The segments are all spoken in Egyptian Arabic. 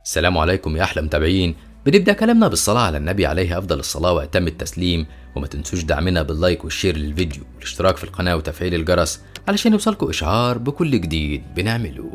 السلام عليكم يا أحلى متابعين بنبدأ كلامنا بالصلاة على النبي عليه أفضل الصلاة وأتم التسليم وما تنسوش دعمنا باللايك والشير للفيديو والاشتراك في القناة وتفعيل الجرس علشان يوصلكوا إشعار بكل جديد بنعمله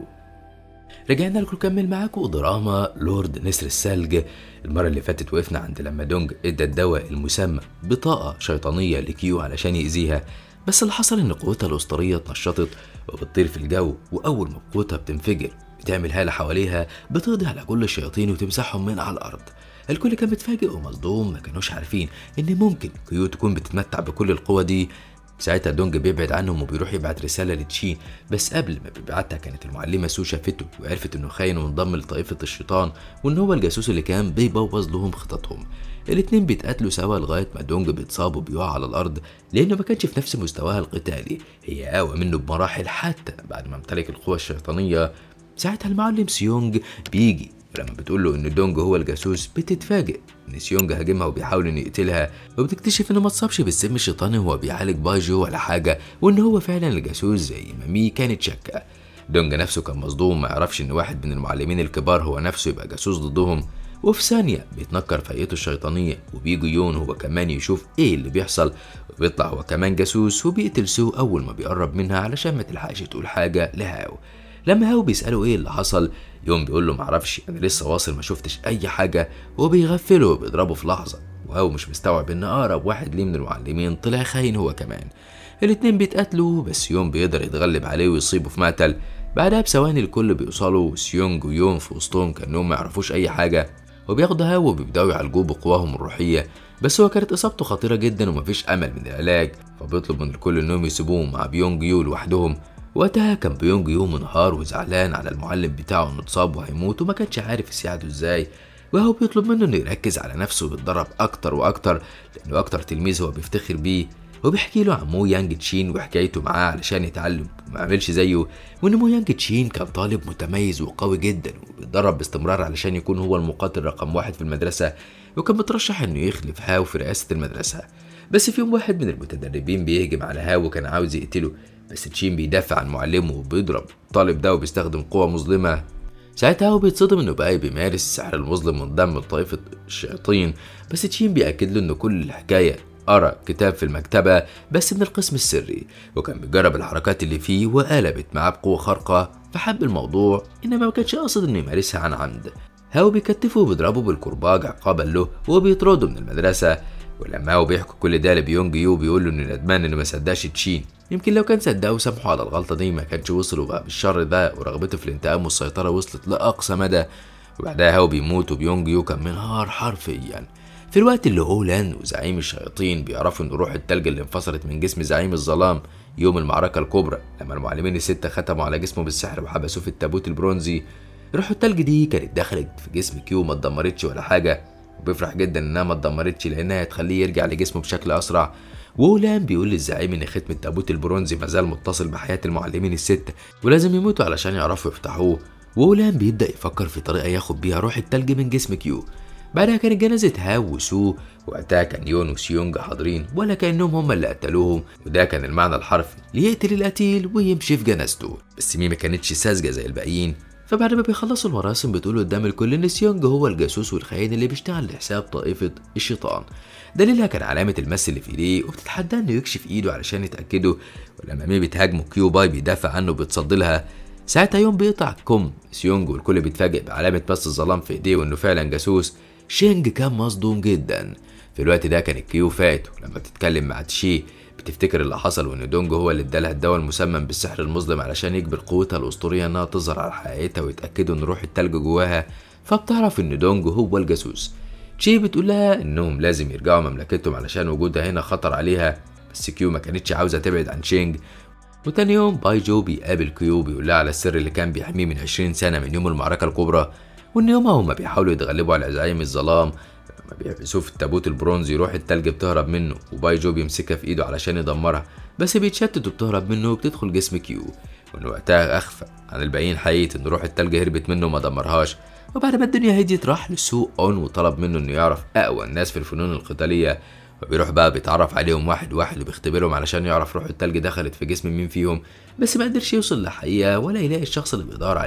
رجعنا لكم نكمل معاكم دراما لورد نسر الثلج المرة اللي فاتت وقفنا عند لما دونج ادى الدواء المسمى بطاقة شيطانية لكيو علشان يأذيها بس اللي حصل ان قوتها الأسطورية اتنشطت وبتطير في الجو وأول ما قوتها بتنفجر بتعمل هالة حواليها بتقضي على كل الشياطين وتمسحهم من على الأرض الكل كان متفاجئ ومصدوم ما كانوش عارفين ان ممكن كيو تكون بتتمتع بكل القوة دي ساعتها دونج بيبعد عنهم وبيروح يبعت رسالة لتشين بس قبل ما بيبعتها كانت المعلمة سو شافته وعرفت انه خاين وانضم لطائفة الشيطان وان هو الجاسوس اللي كان بيبوظ لهم خططهم الاتنين بيتقاتلوا سوا لغاية ما دونج بيتصاب وبيقع على الأرض لأنه ما كانش في نفس مستواها القتالي هي أقوى منه بمراحل حتى بعد ما امتلك القوة الشيطانية ساعتها المعلم سيونج بيجي ولما بتقول له ان دونج هو الجاسوس بتتفاجئ ان سيونج هاجمها وبيحاول انه يقتلها وبتكتشف انه ما اتصابش بالسم الشيطاني وهو بيعالج بايجو ولا حاجه وان هو فعلا الجاسوس زي ما مي كانت شاكه دونج نفسه كان مصدوم ما يعرفش ان واحد من المعلمين الكبار هو نفسه يبقى جاسوس ضدهم وفي ثانية بيتنكر في هيئته الشيطانية وبيجي يون هو كمان يشوف ايه اللي بيحصل وبيطلع هو كمان جاسوس وبيقتل سو أول ما بيقرب منها علشان ما تلحقش تقول حاجة لهاو لما هاو بيسأله ايه اللي حصل يوم بيقول له معرفش انا لسه واصل ما شفتش اي حاجة وبيغفله وبيضربه في لحظة وهاو مش مستوعب ان اقرب واحد ليه من المعلمين طلع خاين هو كمان الاتنين بيتقاتلوا بس يوم بيقدر يتغلب عليه ويصيبه في مقتل بعدها بثواني الكل بيوصلوا سيونج ويون في وسطهم كانهم ما يعرفوش اي حاجة وبياخدوا هاو وبيبدأوا يعالجوه بقواهم الروحية بس هو كانت إصابته خطيرة جدا ومفيش أمل من العلاج فبيطلب من الكل إنهم يسيبوه مع بيونج يو لوحدهم وقتها كان بيونج يو منهار وزعلان على المعلم بتاعه إنه اتصاب وهيموت وما كانش عارف يساعده إزاي وهو بيطلب منه إنه يركز على نفسه ويتدرب أكتر وأكتر لأنه أكتر تلميذ هو بيفتخر بيه وبيحكي له عن مو يانج تشين وحكايته معاه علشان يتعلم وما عملش زيه وان مو يانج تشين كان طالب متميز وقوي جدا وبيتدرب باستمرار علشان يكون هو المقاتل رقم واحد في المدرسة وكان مترشح انه يخلف هاو في رئاسة المدرسة بس في يوم واحد من المتدربين بيهجم على هاو وكان عاوز يقتله بس تشين بيدافع عن معلمه وبيضرب الطالب ده وبيستخدم قوة مظلمة ساعتها هو بيتصدم انه بقى بيمارس السحر المظلم منضم لطائفة الشياطين بس تشين بيأكد له ان كل الحكاية قرا كتاب في المكتبة بس من القسم السري وكان بيجرب الحركات اللي فيه وقلبت معاه بقوة خارقة فحب الموضوع إنما ما كانش قاصد إنه يمارسها عن عمد هاو بيكتفه وبيضربه بالكرباج عقابا له وبيطرده من المدرسة ولما هو بيحكي كل ده لبيونج يو بيقول له إنه ندمان إنه ما صدقش تشين يمكن لو كان صدقه وسامحه على الغلطة دي ما كانش وصل وبقى بالشر ده ورغبته في الانتقام والسيطرة وصلت لأقصى مدى وبعدها هاو بيموت وبيونج يو كان منهار حرفيا في الوقت اللي أولان وزعيم الشياطين بيعرفوا إن روح التلج اللي انفصلت من جسم زعيم الظلام يوم المعركة الكبرى لما المعلمين الستة ختموا على جسمه بالسحر وحبسوه في التابوت البرونزي روح التلج دي كانت دخلت في جسم كيو ما اتدمرتش ولا حاجة وبيفرح جدا إنها ما اتدمرتش لأنها هتخليه يرجع لجسمه بشكل أسرع وولان بيقول للزعيم إن ختم التابوت البرونزي مازال متصل بحياة المعلمين الستة ولازم يموتوا علشان يعرفوا يفتحوه وولان بيبدأ يفكر في طريقة ياخد بيها روح التلج من جسم كيو بعدها كانت جنازة هاو وسو وقتها كان يون وسيونج حاضرين ولا كأنهم هم اللي قتلوهم وده كان المعنى الحرفي ليقتل القتيل ويمشي في جنازته بس مي ما كانتش ساذجة زي الباقيين فبعد ما بيخلصوا المراسم بتقول قدام الكل ان سيونج هو الجاسوس والخاين اللي بيشتغل لحساب طائفة الشيطان دليلها كان علامة المس اللي في ايديه وبتتحدى انه يكشف ايده علشان يتأكدوا ولما مي بتهاجمه كيو باي بيدافع عنه وبيتصدي لها ساعتها يوم بيقطع كم سيونج والكل بيتفاجئ بعلامة مس الظلام في ايديه وانه فعلا جاسوس شينج كان مصدوم جدا في الوقت ده كان كيو فات ولما بتتكلم مع تشي بتفتكر اللي حصل وان دونج هو اللي ادالها الدواء المسمم بالسحر المظلم علشان يجبر قوتها الاسطوريه انها تظهر على حقيقتها ويتاكدوا ان روح التلج جواها فبتعرف ان دونج هو الجاسوس تشي بتقول لها انهم لازم يرجعوا مملكتهم علشان وجودها هنا خطر عليها بس كيو ما كانتش عاوزه تبعد عن شينج وتاني يوم باي جو بيقابل كيو بيقول لها على السر اللي كان بيحميه من 20 سنه من يوم المعركه الكبرى وان يومها هما بيحاولوا يتغلبوا على زعيم الظلام لما بيحبسوه في التابوت البرونزي روح التلج بتهرب منه وباي جو بيمسكها في ايده علشان يدمرها بس بيتشتت وبتهرب منه وبتدخل جسم كيو وان وقتها اخفى عن الباقيين حقيقة ان روح التلج هربت منه وما دمرهاش وبعد ما الدنيا هديت راح لسوق اون وطلب منه انه يعرف اقوى الناس في الفنون القتالية وبيروح بقى بيتعرف عليهم واحد واحد وبيختبرهم علشان يعرف روح التلج دخلت في جسم مين فيهم بس ما قدرش يوصل للحقيقة ولا يلاقي الشخص اللي بيدور عليه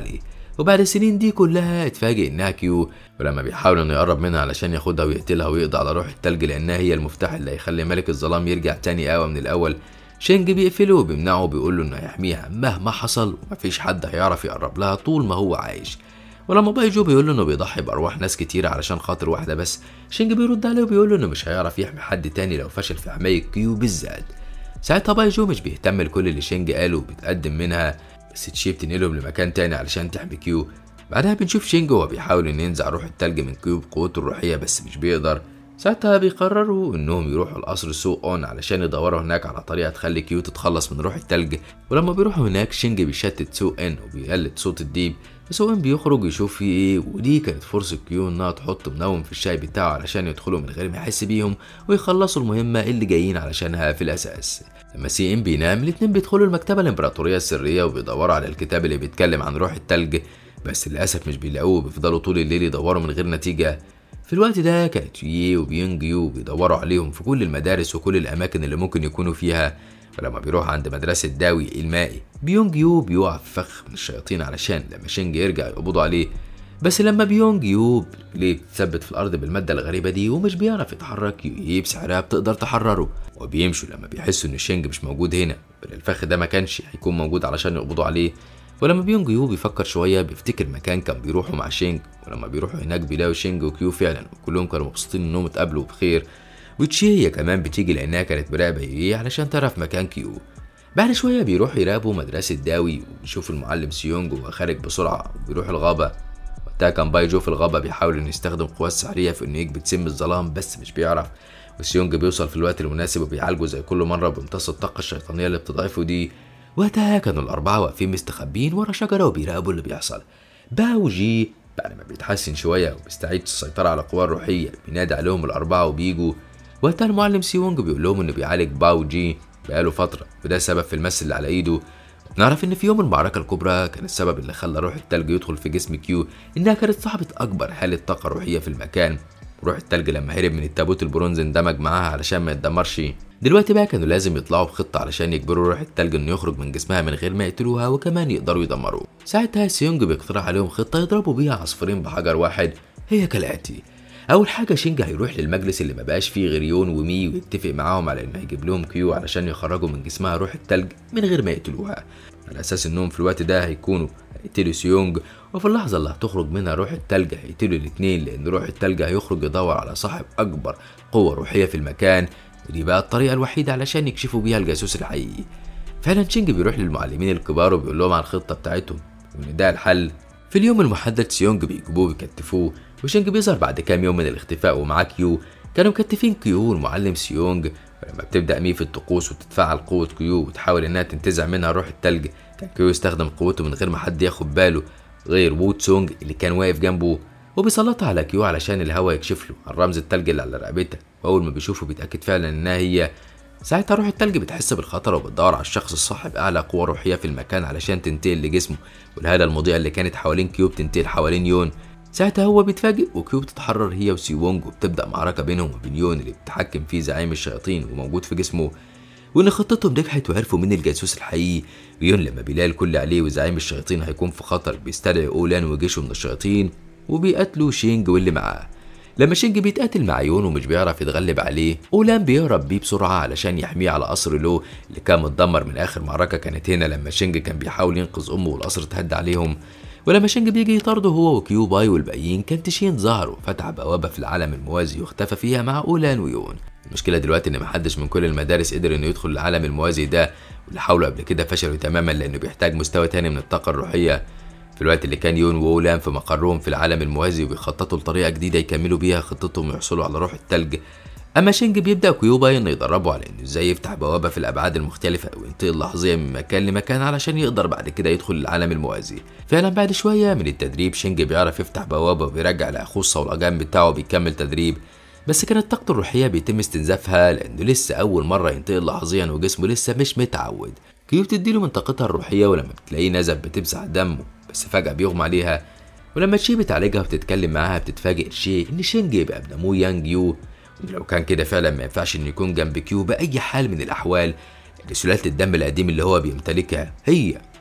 وبعد السنين دي كلها اتفاجئ انها كيو ولما بيحاول انه يقرب منها علشان ياخدها ويقتلها ويقضي على روح التلج لانها هي المفتاح اللي هيخلي ملك الظلام يرجع تاني اقوى من الاول شينج بيقفله وبيمنعه وبيقول له انه هيحميها مهما حصل ومفيش حد هيعرف يقرب لها طول ما هو عايش ولما بايجو بيقول له انه بيضحي بارواح ناس كتيرة علشان خاطر واحدة بس شينج بيرد عليه وبيقول له انه مش هيعرف يحمي حد تاني لو فشل في حماية كيو بالذات ساعتها بايجو مش بيهتم لكل اللي شينج قاله وبيتقدم منها بس تشي بتنقلهم لمكان تاني علشان تحمي كيو بعدها بنشوف شينج وهو بيحاول انه ينزع روح التلج من كيو بقوته الروحية بس مش بيقدر ساعتها بيقرروا انهم يروحوا القصر سو اون علشان يدوروا هناك على طريقه تخلي كيو تتخلص من روح التلج ولما بيروحوا هناك شينج بيشتت سو ان وبيقلد صوت الديب سو ان بيخرج يشوف فيه ايه ودي كانت فرصه كيو انها تحط منوم في الشاي بتاعه علشان يدخلوا من غير ما يحس بيهم ويخلصوا المهمه اللي جايين علشانها في الاساس لما سي ان بينام الاتنين بيدخلوا المكتبه الامبراطوريه السريه وبيدوروا على الكتاب اللي بيتكلم عن روح التلج بس للاسف مش بيلاقوه بيفضلوا طول الليل يدوروا من غير نتيجه في الوقت ده كانت يي وبيونج يو بيدوروا عليهم في كل المدارس وكل الأماكن اللي ممكن يكونوا فيها ولما بيروح عند مدرسة داوي المائي بيونج يو بيقع في فخ من الشياطين علشان لما شينج يرجع يقبضوا عليه بس لما بيونج يو ليه بتثبت في الأرض بالمادة الغريبة دي ومش بيعرف يتحرك يي بسحرها بتقدر تحرره وبيمشوا لما بيحسوا إن شينج مش موجود هنا بل الفخ ده ما كانش هيكون موجود علشان يقبضوا عليه ولما بيونج يو بيفكر شوية بيفتكر مكان كان بيروحوا مع شينج ولما بيروحوا هناك بيلاقوا شينج وكيو فعلا وكلهم كانوا مبسوطين انهم اتقابلوا بخير وتشي هي كمان بتيجي لانها كانت مراقبة يي علشان تعرف مكان كيو بعد شوية بيروحوا يراقبوا مدرسة داوي وبيشوفوا المعلم سيونج وهو خارج بسرعة وبيروح الغابة وقتها كان بايجو في الغابة بيحاول انه يستخدم قواه السحرية في انه يكبت سم الظلام بس مش بيعرف وسيونج بيوصل في الوقت المناسب وبيعالجه زي كل مرة بيمتص الطاقة الشيطانية اللي بتضعفه دي وقتها كانوا الأربعة واقفين مستخبين ورا شجرة وبيراقبوا اللي بيحصل باو جي بعد ما بيتحسن شوية وبيستعيد السيطرة على القوى الروحية بينادي عليهم الأربعة وبيجوا وقتها المعلم سيونج بيقول لهم إنه بيعالج باو جي بقاله فترة وده سبب في المس اللي على إيده نعرف إن في يوم المعركة الكبرى كان السبب اللي خلى روح التلج يدخل في جسم كيو إنها كانت صاحبة أكبر حالة طاقة روحية في المكان وروح التلج لما هرب من التابوت البرونز اندمج معاها علشان ما يتدمرش دلوقتي بقى كانوا لازم يطلعوا بخطة علشان يجبروا روح التلج انه يخرج من جسمها من غير ما يقتلوها وكمان يقدروا يدمروه ساعتها سيونج بيقترح عليهم خطة يضربوا بيها عصفورين بحجر واحد هي كالآتي أول حاجة شينج هيروح للمجلس اللي مبقاش فيه غير يون ومي ويتفق معاهم على إنه هيجيب لهم كيو علشان يخرجوا من جسمها روح التلج من غير ما يقتلوها على أساس إنهم في الوقت ده هيكونوا هيقتلوا سيونج وفي اللحظة اللي هتخرج منها روح التلج هيقتلوا الاتنين لأن روح التلج هيخرج يدور على صاحب أكبر قوة روحية في المكان ودي بقى الطريقة الوحيدة علشان يكشفوا بيها الجاسوس الحقيقي فعلا شينج بيروح للمعلمين الكبار وبيقول لهم على الخطة بتاعتهم وإن ده الحل في اليوم المحدد سيونج بيجيبوه ويكتفوه وشينج بيظهر بعد كام يوم من الاختفاء ومعاه كيو كانوا مكتفين كيو والمعلم سيونج ولما بتبدأ مي في الطقوس وتتفاعل قوة كيو وتحاول إنها تنتزع منها روح التلج كان كيو يستخدم قوته من غير ما حد ياخد باله غير وو تسونج اللي كان واقف جنبه وبيسلطها على كيو علشان الهوا يكشف له عن رمز التلج اللي على رقبتها واول ما بيشوفه بيتاكد فعلا انها هي ساعتها روح التلج بتحس بالخطر وبتدور على الشخص الصاحب اعلى قوه روحيه في المكان علشان تنتقل لجسمه والهاله المضيئه اللي كانت حوالين كيو بتنتقل حوالين يون ساعتها هو بيتفاجئ وكيو بتتحرر هي وسيوونج وبتبدا معركه بينهم وبين يون اللي بيتحكم فيه زعيم الشياطين وموجود في جسمه وان خطتهم نجحت وعرفوا مين الجاسوس الحقيقي ويون لما بيلاقي الكل عليه وزعيم الشياطين هيكون في خطر بيستدعي اولان وجيشه من الشياطين وبيقاتلوا شينج واللي معاه لما شينج بيتقاتل مع يون ومش بيعرف يتغلب عليه اولان بيهرب بيه بسرعه علشان يحميه على قصر لو اللي كان متدمر من اخر معركه كانت هنا لما شينج كان بيحاول ينقذ امه والقصر اتهد عليهم ولما شينج بيجي يطارده هو وكيو باي والباقيين كان تشين ظهر وفتح بوابه في العالم الموازي واختفى فيها مع اولان ويون المشكله دلوقتي ان محدش من كل المدارس قدر انه يدخل العالم الموازي ده واللي حاولوا قبل كده فشلوا تماما لانه بيحتاج مستوى تاني من الطاقه الروحيه في الوقت اللي كان يون وولان في مقرهم في العالم الموازي وبيخططوا لطريقه جديده يكملوا بيها خطتهم ويحصلوا على روح التلج اما شينج بيبدا كيوبا انه يدربه على انه ازاي يفتح بوابه في الابعاد المختلفه وينتقل لحظيا من مكان لمكان علشان يقدر بعد كده يدخل العالم الموازي فعلا بعد شويه من التدريب شينج بيعرف يفتح بوابه وبيرجع لاخوه الصولجان بتاعه بيكمل تدريب بس كانت طاقته الروحيه بيتم استنزافها لانه لسه اول مره ينتقل لحظيا وجسمه لسه مش متعود كيو بتديله من طاقتها الروحيه ولما بتلاقيه نزف بتمسح دمه بس فجاه بيغمى عليها ولما تشي بتعالجها وبتتكلم معاها بتتفاجئ شي ان شينج يبقى ابن ابوه يانج يو لو كان كده فعلا ما ينفعش انه يكون جنب كيو باي حال من الاحوال ان سلاله الدم القديم اللي هو بيمتلكها هي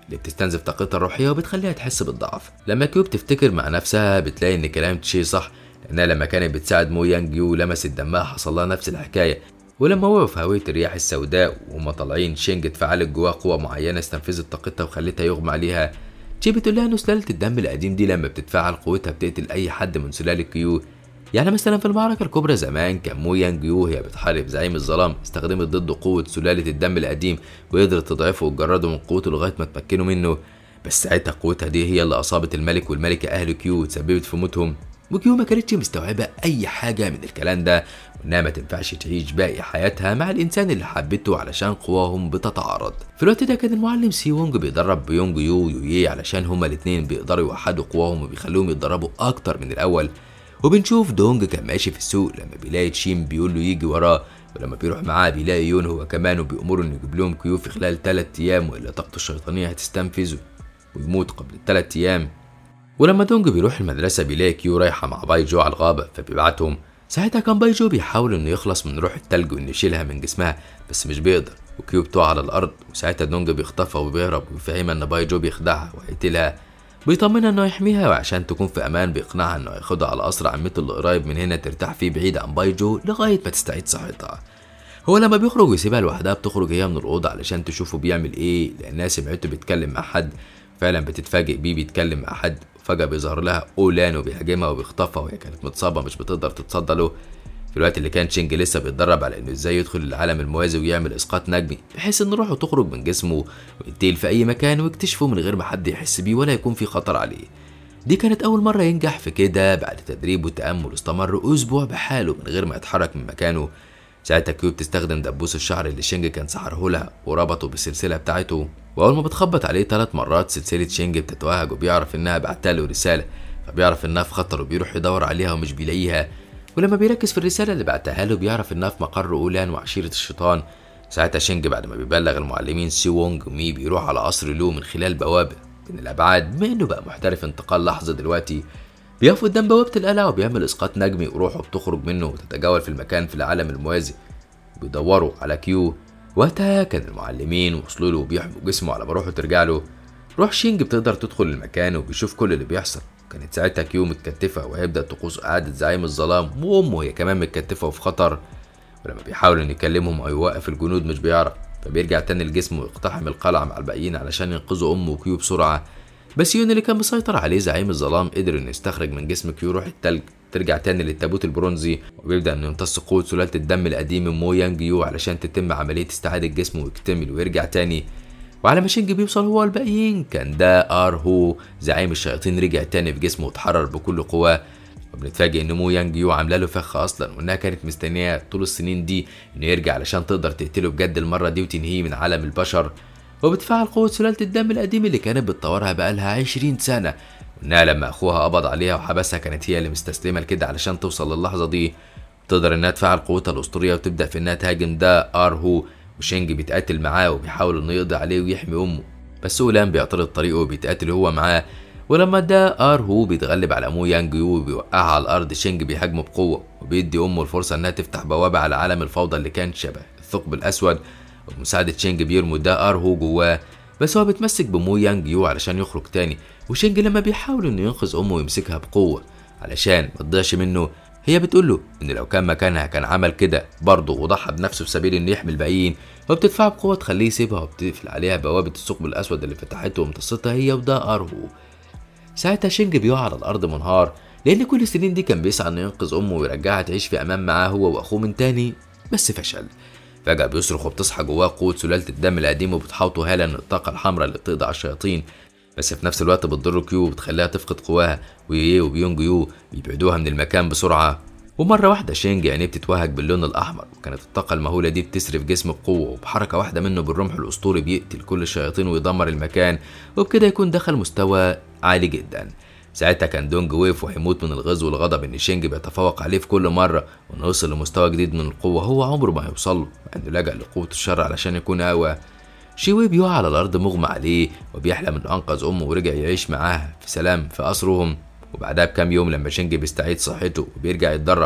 اللي بتستنزف طاقتها الروحية وبتخليها تحس بالضعف لما كيو بتفتكر مع نفسها بتلاقي ان كلام تشي صح لانها لما كانت بتساعد مو يانج يو لمست دمها حصل لها نفس الحكاية ولما وقعوا في هوية الرياح السوداء وهم طالعين شينج اتفعلت جواه قوة معينة استنفذت طاقتها وخلتها يغمى عليها تشي بتقول لها ان سلالة الدم القديم دي لما بتتفاعل قوتها بتقتل اي حد من سلالة كيو يعني مثلا في المعركة الكبرى زمان كان مو يانج يو هي بتحارب زعيم الظلام استخدمت ضده قوة سلالة الدم القديم وقدرت تضعفه وتجرده من قوته لغاية ما تمكنه منه بس ساعتها قوتها دي هي اللي أصابت الملك والملكة أهل كيو وتسببت في موتهم وكيو ما كانتش مستوعبة أي حاجة من الكلام ده وإنها ما تنفعش تعيش باقي حياتها مع الإنسان اللي حبته علشان قواهم بتتعارض في الوقت ده كان المعلم سي وونج بيدرب بيونج يو ويويه علشان هما الاتنين بيقدروا يوحدوا قواهم وبيخلوهم يتدربوا أكتر من الأول وبنشوف دونج كان ماشي في السوق لما بيلاقي تشيم بيقول له يجي وراه ولما بيروح معاه بيلاقي يون هو كمان وبيأمره انه يجيب لهم كيو في خلال 3 ايام والا طاقته الشيطانيه هتستنفذه ويموت قبل الثلاث ايام ولما دونج بيروح المدرسة بيلاقي كيو رايحة مع باي جو على الغابة فبيبعتهم ساعتها كان باي جو بيحاول انه يخلص من روح التلج وانه يشيلها من جسمها بس مش بيقدر وكيو بتقع على الارض وساعتها دونج بيخطفها وبيهرب وبيفهمها ان باي جو بيخدعها وهيقتلها بيطمنها انه يحميها وعشان تكون في امان بيقنعها انه ياخدها على قصر عمته اللي قريب من هنا ترتاح فيه بعيد عن بايجو لغايه ما تستعيد صحتها هو لما بيخرج ويسيبها لوحدها بتخرج هي من الاوضه علشان تشوفه بيعمل ايه لانها سمعته بيتكلم مع حد فعلا بتتفاجئ بيه بيتكلم مع حد وفجاه بيظهر لها اولان وبيهاجمها وبيخطفها وهي كانت متصابه مش بتقدر تتصدى له في الوقت اللي كان شينج لسه بيتدرب على انه ازاي يدخل العالم الموازي ويعمل اسقاط نجمي بحيث ان روحه تخرج من جسمه وينتقل في اي مكان ويكتشفه من غير ما حد يحس بيه ولا يكون في خطر عليه دي كانت أول مرة ينجح في كده بعد تدريب وتأمل استمر أسبوع بحاله من غير ما يتحرك من مكانه ساعتها كيو بتستخدم دبوس الشعر اللي شينج كان سحره لها وربطه بالسلسلة بتاعته وأول ما بتخبط عليه ثلاث مرات سلسلة شينج بتتوهج وبيعرف إنها بعتله رسالة فبيعرف إنها في خطر وبيروح يدور عليها ومش بيلاقيها ولما بيركز في الرسالة اللي بعتها له بيعرف إنها في مقر أولان وعشيرة الشيطان ساعتها شينج بعد ما بيبلغ المعلمين سي وونج ومي بيروح على قصر لو من خلال بوابة من الأبعاد بما إنه بقى محترف انتقال لحظة دلوقتي بيقف قدام بوابة القلعة وبيعمل إسقاط نجمي وروحه بتخرج منه وتتجول في المكان في العالم الموازي بيدوروا على كيو وقتها كان المعلمين وصلوا له وبيحموا جسمه على ما روحه ترجع له روح شينج بتقدر تدخل المكان وبيشوف كل اللي بيحصل كانت ساعتها كيو متكتفة وهيبدأ طقوس إعادة زعيم الظلام وأمه هي كمان متكتفة وفي خطر ولما بيحاول إنه يكلمهم أو يوقف الجنود مش بيعرف فبيرجع تاني لجسمه ويقتحم القلعة مع الباقيين علشان ينقذوا أمه وكيو بسرعة بس يون اللي كان مسيطر عليه زعيم الظلام قدر إنه يستخرج من جسم كيو روح التلج ترجع تاني للتابوت البرونزي وبيبدأ إنه يمتص قوة سلالة الدم القديم من مو يانج يو علشان تتم عملية استعادة جسمه ويكتمل ويرجع تاني وعلى ما شينج بيوصل هو الباقيين كان ده ار هو زعيم الشياطين رجع تاني في جسمه واتحرر بكل قواه وبنتفاجئ ان مو يانج يو عامله له فخ اصلا وانها كانت مستنيه طول السنين دي انه يرجع علشان تقدر تقتله بجد المره دي وتنهيه من عالم البشر وبتفعل قوة سلالة الدم القديم اللي كانت بتطورها بقالها عشرين سنة وإنها لما أخوها قبض عليها وحبسها كانت هي اللي مستسلمة لكده علشان توصل للحظة دي تقدر إنها تفعل قوتها الأسطورية وتبدأ في إنها تهاجم ده آر هو وشينج بيتقاتل معاه وبيحاول إنه يقضي عليه ويحمي أمه بس أولان بيعترض طريقه وبيتقاتل هو معاه ولما ده ار هو بيتغلب على مو يانج يو وبيوقعها على الارض شينج بيهاجمه بقوه وبيدي امه الفرصه انها تفتح بوابه على عالم الفوضى اللي كان شبه الثقب الاسود وبمساعده شينج بيرموا ده ار هو جواه بس هو بيتمسك بمو يانج يو علشان يخرج تاني وشينج لما بيحاول انه ينقذ امه ويمسكها بقوه علشان ما تضيعش منه هي بتقول له ان لو كان مكانها كان عمل كده برضه وضحى بنفسه في سبيل انه يحمي الباقيين وبتدفعه بقوه تخليه يسيبها وبتقفل عليها بوابه الثقب الاسود اللي فتحته وامتصتها هي وده ار هو ساعتها شينج بيقع على الارض منهار لان كل السنين دي كان بيسعى انه ينقذ امه ويرجعها تعيش في امان معاه هو واخوه من تاني بس فشل فجأة بيصرخ وبتصحى جواه قوة سلالة الدم القديم وبتحاوطه هالة من الطاقة الحمراء اللي بتقضي على الشياطين بس في نفس الوقت بتضر كيو وبتخليها تفقد قواها ويي وبيونج يو بيبعدوها من المكان بسرعة ومرة واحدة شينج عينيه بتتوهج باللون الأحمر وكانت الطاقة المهولة دي بتسري في جسمه بقوة وبحركة واحدة منه بالرمح الأسطوري بيقتل كل الشياطين ويدمر المكان وبكده يكون دخل مستوى عالي جدا ساعتها كان دونج ويف وهيموت من الغز والغضب ان شينج بيتفوق عليه في كل مره وانه وصل لمستوى جديد من القوه هو عمره ما هيوصل له مع انه لجأ لقوه الشر علشان يكون اقوى شيوي بيقع على الارض مغمى عليه وبيحلم انه انقذ امه ورجع يعيش معاها في سلام في قصرهم وبعدها بكام يوم لما شينج بيستعيد صحته وبيرجع يتدرب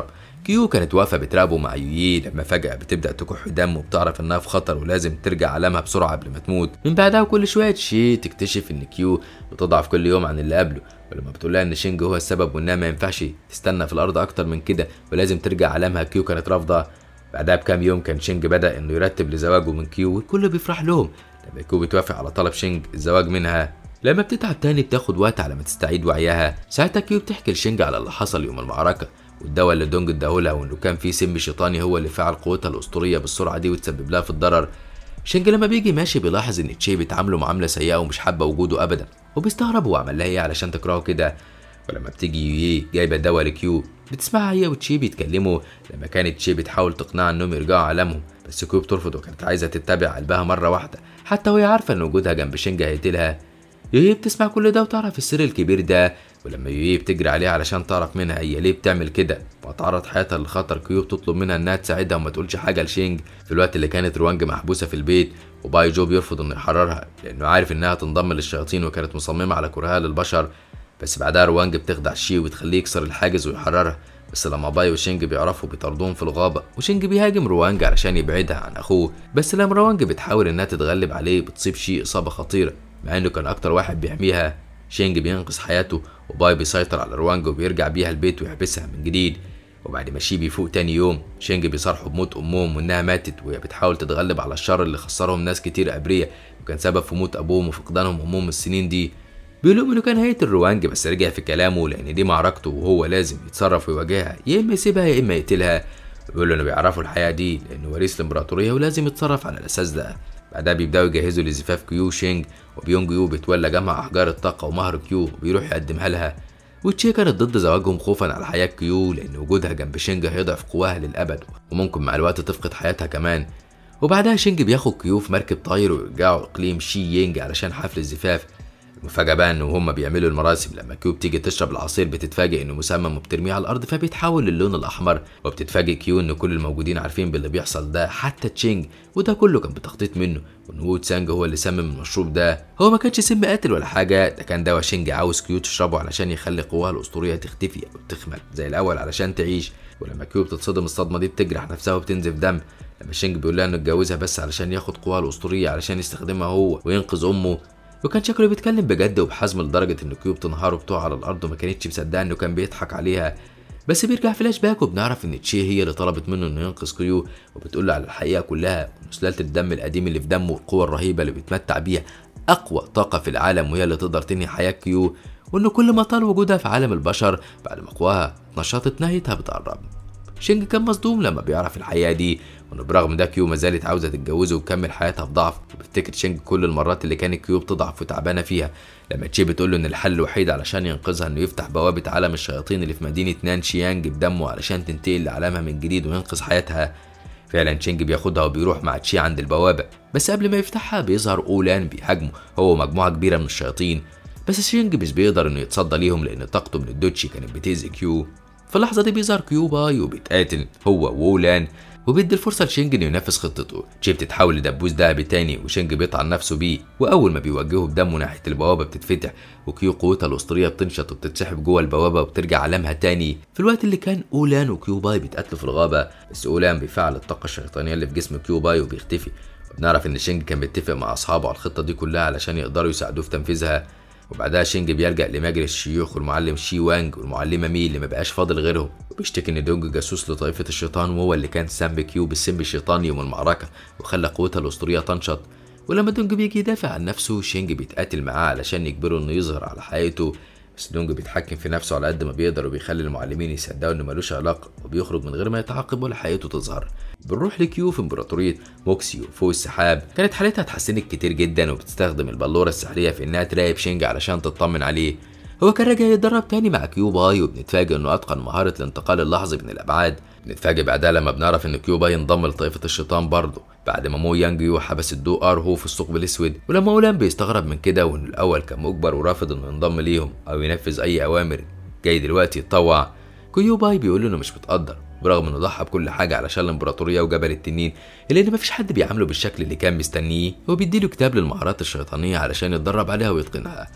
كيو كانت واقفة بتراقبه مع يويي لما فجأة بتبدأ تكح دم وبتعرف إنها في خطر ولازم ترجع عالمها بسرعة قبل ما تموت من بعدها وكل شوية شي تكتشف إن كيو بتضعف كل يوم عن اللي قبله ولما بتقولها إن شينج هو السبب وإنها ما ينفعش تستنى في الأرض أكتر من كده ولازم ترجع عالمها كيو كانت رافضة بعدها بكام يوم كان شينج بدأ إنه يرتب لزواجه من كيو والكل بيفرح لهم لما كيو بتوافق على طلب شينج الزواج منها لما بتتعب تاني بتاخد وقت على ما تستعيد وعيها ساعتها كيو بتحكي لشينج على اللي حصل يوم المعركة والدواء اللي دونج اداهولها وانه كان فيه سم شيطاني هو اللي فعل قوتها الاسطوريه بالسرعه دي وتسبب لها في الضرر شينج لما بيجي ماشي بيلاحظ ان تشي بتعامله معامله سيئه ومش حابه وجوده ابدا وبيستغرب هو عمل لها ايه علشان تكرهه كده ولما بتيجي يوي جايبه دواء لكيو بتسمعها هي وتشي بيتكلموا لما كانت تشي بتحاول تقنعها انهم يرجعوا عالمهم بس كيو بترفض وكانت عايزه تتبع قلبها مره واحده حتى وهي عارفه ان وجودها جنب شينج هيقتلها يوي بتسمع كل ده وتعرف السر الكبير ده ولما يوي بتجري عليها علشان تعرف منها هي ليه بتعمل كده وتعرض حياتها للخطر كيو بتطلب منها انها تساعدها وما تقولش حاجه لشينج في الوقت اللي كانت روانج محبوسه في البيت وباي جو بيرفض انه يحررها لانه عارف انها تنضم للشياطين وكانت مصممه على كرهها للبشر بس بعدها روانج بتخدع شي وتخليه يكسر الحاجز ويحررها بس لما باي وشينج بيعرفوا بيطاردوهم في الغابة وشينج بيهاجم روانج علشان يبعدها عن أخوه بس لما روانج بتحاول إنها تتغلب عليه بتصيب شي إصابة خطيرة مع إنه كان أكتر واحد بيحميها شينج بينقذ حياته وباي بيسيطر على روانج وبيرجع بيها البيت ويحبسها من جديد وبعد ما شي بيفوق تاني يوم شينج بيصارحوا بموت امهم وانها ماتت وهي بتحاول تتغلب على الشر اللي خسرهم ناس كتير ابرياء وكان سبب في موت ابوهم وفقدانهم امهم السنين دي بيقول انه كان هيقتل روانج بس رجع في كلامه لان دي معركته وهو لازم يتصرف ويواجهها يا اما يسيبها يا اما يقتلها بيقول انه بيعرفوا الحياه دي لانه وريث الامبراطوريه ولازم يتصرف على الاساس ده بعدها بيبداوا يجهزوا لزفاف كيو شينج وبيونج يو بيتولى جمع احجار الطاقه ومهر كيو وبيروح يقدمها لها وتشي كانت ضد زواجهم خوفا على حياه كيو لان وجودها جنب شينج هيضعف قواها للابد وممكن مع الوقت تفقد حياتها كمان وبعدها شينج بياخد كيو في مركب طاير ويرجعوا اقليم شي يينج علشان حفل الزفاف المفاجأة بقى إن وهم بيعملوا المراسم لما كيو بتيجي تشرب العصير بتتفاجئ إنه مسمم وبترميه على الأرض فبيتحول للون الأحمر وبتتفاجئ كيو إن كل الموجودين عارفين باللي بيحصل ده حتى تشينج وده كله كان بتخطيط منه وإن وو تسانج هو اللي سمم المشروب ده هو ما كانش سم قاتل ولا حاجة ده كان دواء شينج عاوز كيو تشربه علشان يخلي قواها الأسطورية تختفي أو تخمل زي الأول علشان تعيش ولما كيو بتتصدم الصدمة دي بتجرح نفسها وبتنزف دم لما شينج بيقول لها انه اتجوزها بس علشان ياخد قواها الاسطوريه علشان يستخدمها هو وينقذ امه وكان شكله بيتكلم بجد وبحزم لدرجة إن كيو بتنهار وبتقع على الأرض وما كانتش مصدقة إنه كان بيضحك عليها بس بيرجع فلاش باك وبنعرف إن تشي هي اللي طلبت منه إنه ينقذ كيو وبتقول له على الحقيقة كلها وسلالة الدم القديم اللي في دمه والقوة الرهيبة اللي بيتمتع بيها أقوى طاقة في العالم وهي اللي تقدر تنهي حياة كيو وإنه كل ما طال وجودها في عالم البشر بعد ما قواها نشاطت نهايتها بتقرب شينج كان مصدوم لما بيعرف الحقيقة دي وانه برغم ده كيو ما زالت عاوزة تتجوزه وتكمل حياتها في ضعف وبيفتكر شينج كل المرات اللي كانت كيو بتضعف وتعبانة فيها لما تشي بتقول له ان الحل الوحيد علشان ينقذها انه يفتح بوابة عالم الشياطين اللي في مدينة نان شيانج بدمه علشان تنتقل لعالمها من جديد وينقذ حياتها فعلا تشينج بياخدها وبيروح مع تشي عند البوابة بس قبل ما يفتحها بيظهر أولان بيهاجمه هو ومجموعة كبيرة من الشياطين بس شينج مش بيقدر انه يتصدى ليهم لان طاقته من الدوتشي كانت بتأذي كيو في اللحظة دي بيظهر كيو باي وبيتقاتل هو وولان وبيدي الفرصة لشينج انه ينفذ خطته، تشي بتتحول لدبوس دهبي تاني وشينج بيطعن نفسه بيه، وأول ما بيوجهه بدمه ناحية البوابة بتتفتح وكيو قوتها الأسطورية بتنشط وبتتسحب جوه البوابة وبترجع عالمها تاني، في الوقت اللي كان أولان وكيو باي بيتقاتلوا في الغابة، بس أولان بيفعل الطاقة الشيطانية اللي في جسم كيو باي وبيختفي، وبنعرف إن شينج كان بيتفق مع أصحابه على الخطة دي كلها علشان يقدروا يساعدوه في تنفيذها، وبعدها شينج بيلجأ لمجلس الشيوخ والمعلم شي وانج والمعلمة مي اللي مبقاش فاضل غيرهم وبيشتكي ان دونج جاسوس لطائفة الشيطان وهو اللي كان سام كيو بالسم الشيطاني يوم المعركة وخلى قوتها الأسطورية تنشط ولما دونج بيجي يدافع عن نفسه شينج بيتقاتل معاه علشان يجبره انه يظهر على حقيقته بس دونج بيتحكم في نفسه على قد ما بيقدر وبيخلي المعلمين يصدقوا انه ملوش علاقة وبيخرج من غير ما يتعاقب ولا حقيقته تظهر بنروح لكيو في امبراطورية موكسيو فوق السحاب كانت حالتها اتحسنت كتير جدا وبتستخدم البلورة السحرية في انها تراقب شينج علشان تطمن عليه هو كان راجع يتدرب تاني مع كيو باي وبنتفاجئ انه اتقن مهارة الانتقال اللحظي من الابعاد بنتفاجئ بعدها لما بنعرف ان كيو باي انضم لطائفة الشيطان برضه بعد ما مو يانج يو حبس الدو ار هو في الثقب الاسود ولما اولان بيستغرب من كده وانه الاول كان مجبر ورافض انه ينضم ليهم او ينفذ اي اوامر جاي دلوقتي يتطوع كيو باي بيقول له انه مش متقدر برغم انه ضحى بكل حاجه علشان الامبراطوريه وجبل التنين الا ان مفيش حد بيعامله بالشكل اللي كان مستنيه وبيديله كتاب للمهارات الشيطانيه علشان يتدرب عليها ويتقنها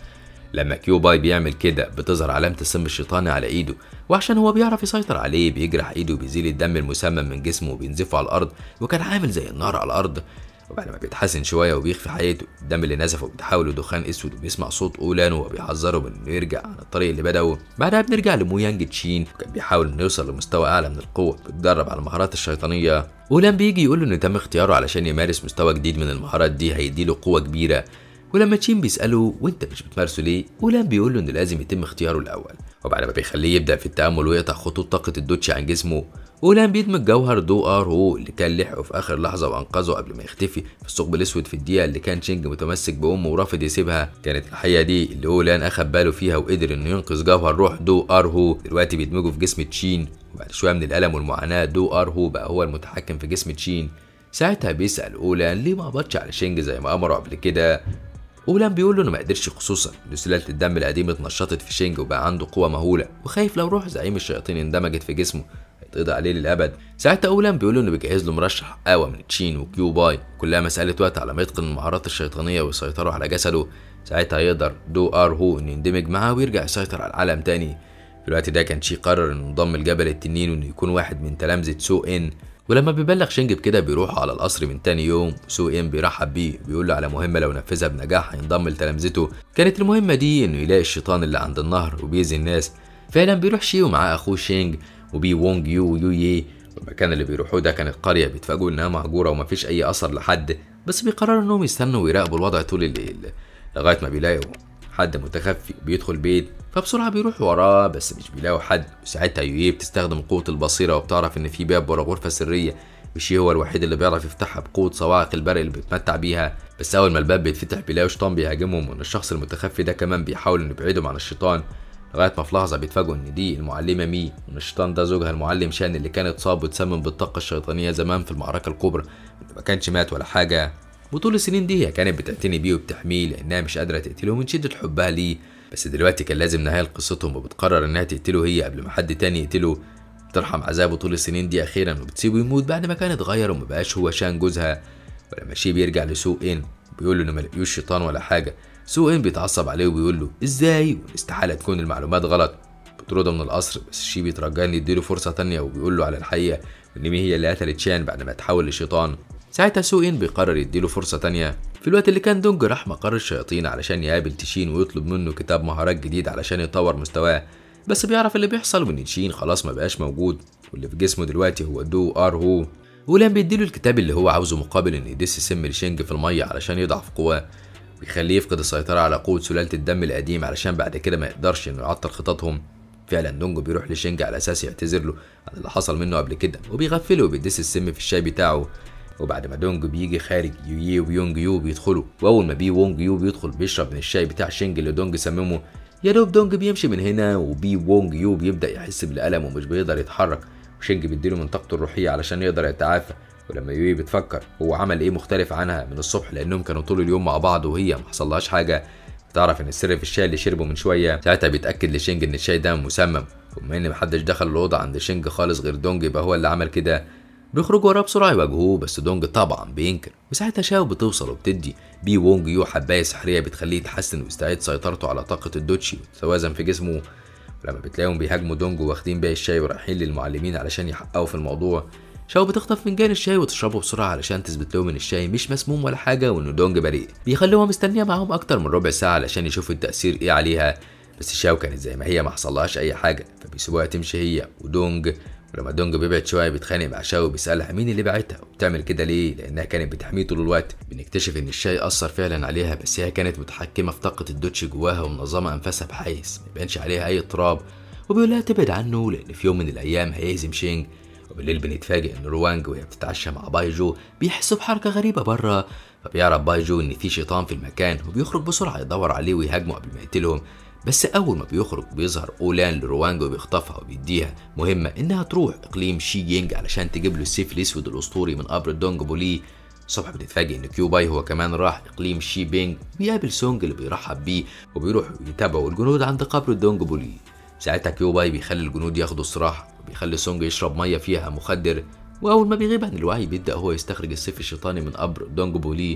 لما كيو باي بيعمل كده بتظهر علامة السم الشيطاني على ايده وعشان هو بيعرف يسيطر عليه بيجرح ايده وبيزيل الدم المسمم من جسمه وبينزفه على الارض وكان عامل زي النار على الارض وبعد ما بيتحسن شويه وبيخفي حياته الدم اللي نزفه بيتحول لدخان اسود وبيسمع صوت اولان وهو بيحذره من انه يرجع عن الطريق اللي بدأه بعدها بنرجع لمو يانج تشين وكان بيحاول انه يوصل لمستوى اعلى من القوه بيتدرب على المهارات الشيطانيه اولان بيجي يقول له انه تم اختياره علشان يمارس مستوى جديد من المهارات دي هيديله قوه كبيره ولما تشين بيسأله وانت مش بتمارسه ليه؟ ولان بيقول له انه لازم يتم اختياره الاول وبعد ما بيخليه يبدأ في التأمل ويقطع خطوط طاقة الدوتشي عن جسمه ولان بيدمج جوهر دو ار هو اللي كان لحقه في اخر لحظه وانقذه قبل ما يختفي في الثقب الاسود في الدقيقه اللي كان شينج متمسك بامه ورافض يسيبها كانت الحقيقه دي اللي اولان اخد باله فيها وقدر انه ينقذ جوهر روح دو ار هو دلوقتي بيدمجه في جسم تشين وبعد شويه من الالم والمعاناه دو ار هو بقى هو المتحكم في جسم تشين ساعتها بيسأل أولان ليه ما قبضش على شينج زي ما أمره قبل كده اولان بيقول له انه ما قدرش خصوصا ان سلاله الدم القديم اتنشطت في شينج وبقى عنده قوه مهوله وخايف لو روح زعيم الشياطين اندمجت في جسمه هيتقضي عليه للابد ساعتها اولان بيقول له انه بيجهز له مرشح اقوى من تشين وكيو باي كلها مساله وقت على ما يتقن المهارات الشيطانيه ويسيطروا على جسده ساعتها يقدر دو ار هو انه يندمج معاه ويرجع يسيطر على العالم تاني في الوقت ده كان شي قرر انه ينضم لجبل التنين وانه يكون واحد من تلامذه سو ان ولما بيبلغ شينج بكده بيروحوا على القصر من تاني يوم سو ان بيرحب بيه بيقول له على مهمه لو نفذها بنجاح هينضم لتلامذته كانت المهمه دي انه يلاقي الشيطان اللي عند النهر وبيأذي الناس فعلا بيروح شي ومعاه اخوه شينج وبي وونج يو ويو يي والمكان اللي بيروحوه ده كانت قريه بيتفاجئوا انها مهجوره ومفيش اي اثر لحد بس بيقرروا انهم يستنوا ويراقبوا الوضع طول الليل لغايه ما بيلاقوا حد متخفي بيدخل بيت فبسرعة بيروحوا وراه بس مش بيلاقوا حد وساعتها يويه بتستخدم قوة البصيرة وبتعرف إن في باب ورا غرفة سرية مشي هو الوحيد اللي بيعرف يفتحها بقوة صواعق البرق اللي بيتمتع بيها بس أول ما الباب بيتفتح بيلاقوا شيطان بيهاجمهم وإن الشخص المتخفي ده كمان بيحاول إنه يبعدهم عن الشيطان لغاية ما في لحظة بيتفاجئوا إن دي المعلمة مي وإن الشيطان ده زوجها المعلم شان اللي كان اتصاب واتسمم بالطاقة الشيطانية زمان في المعركة الكبرى ما كانش مات ولا حاجة وطول السنين دي هي كانت بتعتني بيه وبتحميه لأنها مش قادرة تقتله من شدة حبها ليه بس دلوقتي كان لازم نهاية لقصتهم وبتقرر إنها تقتله هي قبل ما حد تاني يقتله بترحم عذابه طول السنين دي أخيرا وبتسيبه يموت بعد ما كان اتغير ومبقاش هو شان جوزها ولما شي بيرجع لسوق إن بيقول له إنه ملقيوش شيطان ولا حاجة سوق إن بيتعصب عليه وبيقول له إزاي واستحالة تكون المعلومات غلط بتطرده من القصر بس شي بيترجى إن يديله فرصة تانية وبيقول له على الحقيقة وإن مي هي اللي قتلت شان بعد ما تحول لشيطان ساعتها سوين بيقرر يديله فرصة تانية في الوقت اللي كان دونج راح مقر الشياطين علشان يقابل تشين ويطلب منه كتاب مهارات جديد علشان يطور مستواه بس بيعرف اللي بيحصل وان تشين خلاص ما بقاش موجود واللي في جسمه دلوقتي هو دو ار هو ولان بيديله الكتاب اللي هو عاوزه مقابل ان يدس سم لشينج في المية علشان يضعف قواه ويخليه يفقد السيطرة على قوة سلالة الدم القديم علشان بعد كده ما يقدرش انه يعطل خططهم فعلا دونجو بيروح لشينج على اساس يعتذر له عن اللي حصل منه قبل كده وبيغفله وبيدس السم في الشاي بتاعه وبعد ما دونج بيجي خارج يويي ويونج يو بيدخلوا واول ما بي وونج يو بيدخل بيشرب من الشاي بتاع شينج اللي دونج سممه يا دوب دونج بيمشي من هنا وبي وونج يو بيبدا يحس بالالم ومش بيقدر يتحرك وشينج بيديله من طاقته الروحيه علشان يقدر يتعافى ولما يوي بتفكر هو عمل ايه مختلف عنها من الصبح لانهم كانوا طول اليوم مع بعض وهي ما حصلهاش حاجه بتعرف ان السر في الشاي اللي شربه من شويه ساعتها بيتاكد لشينج ان الشاي ده مسمم وبما ان محدش دخل الاوضه عند شينج خالص غير دونج يبقى هو اللي عمل كده بيخرجوا وراه بسرعه يواجهوه بس دونج طبعا بينكر وساعتها شاو بتوصل وبتدي بي وونج يو حبايه سحريه بتخليه يتحسن ويستعيد سيطرته على طاقه الدوتشي وتتوازن في جسمه ولما بتلاقيهم بيهاجموا دونج واخدين باقي الشاي ورايحين للمعلمين علشان يحققوا في الموضوع شاو بتخطف فنجان الشاي وتشربه بسرعة علشان تثبت لهم ان الشاي مش مسموم ولا حاجة وانه دونج بريء بيخلوها مستنية معاهم اكتر من ربع ساعة علشان يشوفوا التأثير ايه عليها بس شاو كانت زي ما هي ما حصلهاش اي حاجة فبيسيبوها تمشي هي ودونج ولما دونج بيبعد شويه بيتخانق مع شاو وبيسالها مين اللي بعتها وبتعمل كده ليه لانها كانت بتحميه طول الوقت بنكتشف ان الشاي اثر فعلا عليها بس هي كانت متحكمه في طاقه الدوتش جواها ومنظمه انفاسها بحيث ما يبانش عليها اي اضطراب وبيقول لها تبعد عنه لان في يوم من الايام هيهزم شينج وبالليل بنتفاجئ ان روانج وهي بتتعشى مع بايجو بيحسوا بحركه غريبه بره فبيعرف بايجو ان في شيطان في المكان وبيخرج بسرعه يدور عليه ويهاجمه قبل ما يقتلهم بس أول ما بيخرج بيظهر أولان لروانج وبيخطفها وبيديها مهمة إنها تروح إقليم شي يينج علشان تجيب له السيف الأسود الأسطوري من قبر دونج بولي الصبح بنتفاجئ إن كيو باي هو كمان راح إقليم شي بينج بيقابل سونج اللي بيرحب بيه وبيروحوا يتابعوا الجنود عند قبر دونج بولي ساعتها كيو باي بيخلي الجنود ياخدوا استراحة وبيخلي سونج يشرب مية فيها مخدر وأول ما بيغيب عن الوعي بيبدأ هو يستخرج السيف الشيطاني من قبر دونج بولي